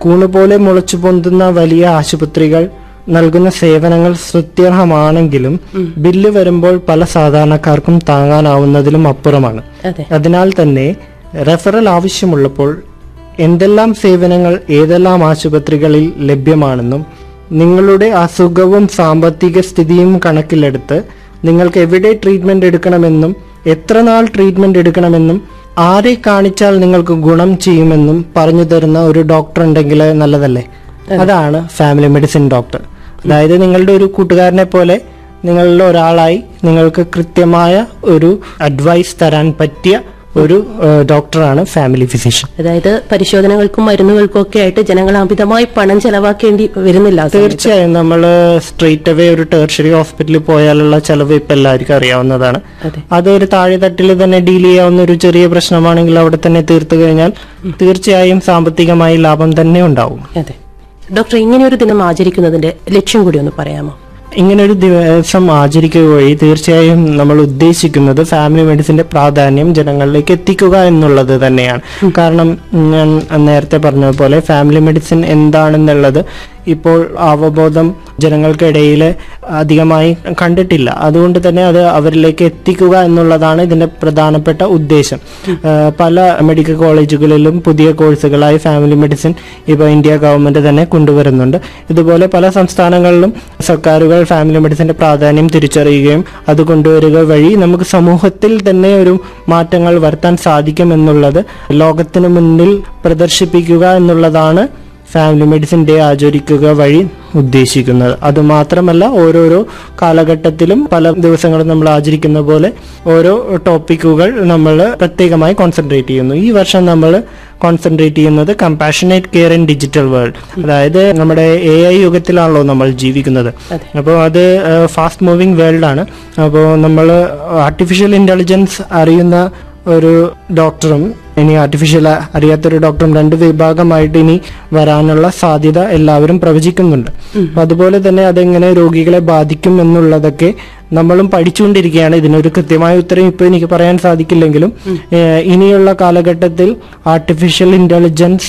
കൂണുപോലെ മുളച്ചു പൊന്തുന്ന വലിയ ആശുപത്രികൾ നൽകുന്ന സേവനങ്ങൾ സ്തുത്യർഹമാണെങ്കിലും ബില്ല് വരുമ്പോൾ പല സാധാരണക്കാർക്കും താങ്ങാനാവുന്നതിലും അപ്പുറമാണ് അതെ അതിനാൽ തന്നെ റെഫറൽ ആവശ്യമുള്ളപ്പോൾ എന്തെല്ലാം സേവനങ്ങൾ ഏതെല്ലാം ആശുപത്രികളിൽ ലഭ്യമാണെന്നും നിങ്ങളുടെ അസുഖവും സാമ്പത്തിക സ്ഥിതിയും കണക്കിലെടുത്ത് നിങ്ങൾക്ക് എവിടെ ട്രീറ്റ്മെന്റ് എടുക്കണമെന്നും എത്ര നാൾ ട്രീറ്റ്മെന്റ് എടുക്കണമെന്നും ആരെ കാണിച്ചാൽ നിങ്ങൾക്ക് ഗുണം ചെയ്യുമെന്നും പറഞ്ഞു തരുന്ന ഒരു ഡോക്ടർ ഉണ്ടെങ്കിൽ നല്ലതല്ലേ അതാണ് ഫാമിലി മെഡിസിൻ ഡോക്ടർ അതായത് നിങ്ങളുടെ ഒരു കൂട്ടുകാരനെ പോലെ നിങ്ങളുടെ ഒരാളായി നിങ്ങൾക്ക് കൃത്യമായ ഒരു അഡ്വൈസ് തരാൻ പറ്റിയ ഒരു ഏഹ്, ഡോക്ടറാണ് ഫാമിലി ഫിസിഷ്യൻ അതായത് പരിശോധനകൾക്കും മരുന്നുകൾക്കും ഒക്കെ ആയിട്ട് ജനങ്ങൾ അമിതമായി പണം ചെലവാക്കേണ്ടി വരുന്നില്ല ആ സമയത്ത്. തീർച്ചയായും നമ്മൾ സ്ട്രെയിറ്റ് അവേ ഒരു ടേർഷറി ഹോസ്പിറ്റലിൽ പോയാലുള്ള ചെലവ് ഇപ്പൊ എല്ലാവർക്കും അറിയാവുന്നതാണ് അതെ അതൊരു താഴെ തട്ടിൽ തന്നെ ഡീൽ ചെയ്യാവുന്ന ഒരു ചെറിയ പ്രശ്നമാണെങ്കിൽ അവിടെ തന്നെ തീർത്തു കഴിഞ്ഞാൽ തീർച്ചയായും സാമ്പത്തികമായി ലാഭം തന്നെ ഉണ്ടാവും അതെ ഡോക്ടർ ഇങ്ങനെ ഒരു ദിനം ആചരിക്കുന്നതിന്റെ ലക്ഷ്യം കൂടി ഒന്ന് പറയാമോ ഇങ്ങനെ ഒരു ദിവസം ആചരിക്കുക വഴി തീർച്ചയായും നമ്മൾ ഉദ്ദേശിക്കുന്നത് ഫാമിലി മെഡിസിന്റെ പ്രാധാന്യം ജനങ്ങളിലേക്ക് എത്തിക്കുക എന്നുള്ളത് തന്നെയാണ് കാരണം ഞാൻ നേരത്തെ പറഞ്ഞ പോലെ ഫാമിലി മെഡിസിൻ എന്താണെന്നുള്ളത് ഇപ്പോൾ അവബോധം ജനങ്ങൾക്കിടയിൽ അധികമായി കണ്ടിട്ടില്ല അതുകൊണ്ട് തന്നെ അത് അവരിലേക്ക് എത്തിക്കുക എന്നുള്ളതാണ് ഇതിന്റെ പ്രധാനപ്പെട്ട ഉദ്ദേശം ആ, പല മെഡിക്കൽ കോളേജുകളിലും പുതിയ കോഴ്സുകളായി ഫാമിലി മെഡിസിൻ ഇപ്പോൾ ഇന്ത്യ ഗവൺമെന്റ് തന്നെ കൊണ്ടുവരുന്നുണ്ട് ഇതുപോലെ പല സംസ്ഥാനങ്ങളിലും സർക്കാരുകൾ ഫാമിലി മെഡിസിന്റെ പ്രാധാന്യം തിരിച്ചറിയുകയും അത് കൊണ്ടുവരിക വഴി നമുക്ക് സമൂഹത്തിൽ തന്നെ ഒരു മാറ്റങ്ങൾ വരുത്താൻ സാധിക്കും എന്നുള്ളത് ലോകത്തിന് മുന്നിൽ പ്രദർശിപ്പിക്കുക എന്നുള്ളതാണ് ഫാമിലി മെഡിസിൻ ഡേ ആചരിക്കുക വഴി ഉദ്ദേശിക്കുന്നത് അത് മാത്രമല്ല ഓരോരോ കാലഘട്ടത്തിലും പല ദിവസങ്ങളും നമ്മൾ ആചരിക്കുന്ന പോലെ ഓരോ ടോപ്പിക്കുകൾ നമ്മൾ പ്രത്യേകമായി കോൺസെൻട്രേറ്റ് ചെയ്യുന്നു ഈ വർഷം നമ്മൾ കോൺസെൻട്രേറ്റ് ചെയ്യുന്നത് compassionate care in digital world അതായത് നമ്മുടെ എ ഐ യുഗത്തിലാണല്ലോ നമ്മൾ ജീവിക്കുന്നത് അതെ. അപ്പോൾ അത് ഫാസ്റ്റ് മൂവിങ് വേൾഡ് ആണ് അപ്പോൾ നമ്മൾ ആർട്ടിഫിഷ്യൽ ഇന്റലിജൻസ് അറിയുന്ന ഒരു ഡോക്ടറും ഇനി ആർട്ടിഫിഷ്യൽ അറിയാത്തൊരു ഡോക്ടറും രണ്ട് വിഭാഗമായിട്ട് ഇനി വരാനുള്ള സാധ്യത എല്ലാവരും പ്രവചിക്കുന്നുണ്ട് അപ്പൊ അതുപോലെ തന്നെ അതെങ്ങനെ രോഗികളെ ബാധിക്കും എന്നുള്ളതൊക്കെ നമ്മളും പഠിച്ചുകൊണ്ടിരിക്കുകയാണ് ഇതിനൊരു കൃത്യമായ ഉത്തരം ഇപ്പൊ എനിക്ക് പറയാൻ സാധിക്കില്ലെങ്കിലും ഏഹ്, ഇനിയുള്ള കാലഘട്ടത്തിൽ ആർട്ടിഫിഷ്യൽ ഇന്റലിജൻസ്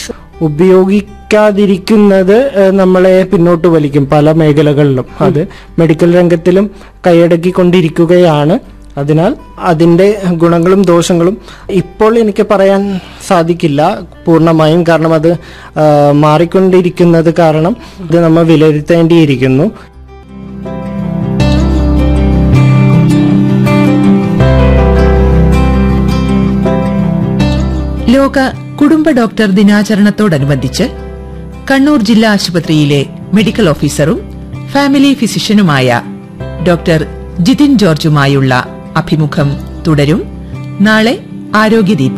ഉപയോഗിക്കാതിരിക്കുന്നത് ഏഹ്, നമ്മളെ പിന്നോട്ട് വലിക്കും പല മേഖലകളിലും അത് മെഡിക്കൽ രംഗത്തിലും കൈയടക്കിക്കൊണ്ടിരിക്കുകയാണ് അതിനാൽ അതിന്റെ ഗുണങ്ങളും ദോഷങ്ങളും ഇപ്പോൾ എനിക്ക് പറയാൻ സാധിക്കില്ല പൂർണ്ണമായും കാരണം അത് ആ, മാറിക്കൊണ്ടിരിക്കുന്നത് കാരണം ഇത് നമ്മൾ വിലയിരുത്തേണ്ടിയിരിക്കുന്നു ലോക കുടുംബ ഡോക്ടർ ദിനാചരണത്തോടനുബന്ധിച്ച് കണ്ണൂർ ജില്ലാ ആശുപത്രിയിലെ മെഡിക്കൽ ഓഫീസറും ഫാമിലി ഫിസിഷ്യനുമായ ഡോക്ടർ ജിതിൻ ജോർജുമായുള്ള അഭിമുഖം തുടരും നാളെ ആരോഗ്യദീപം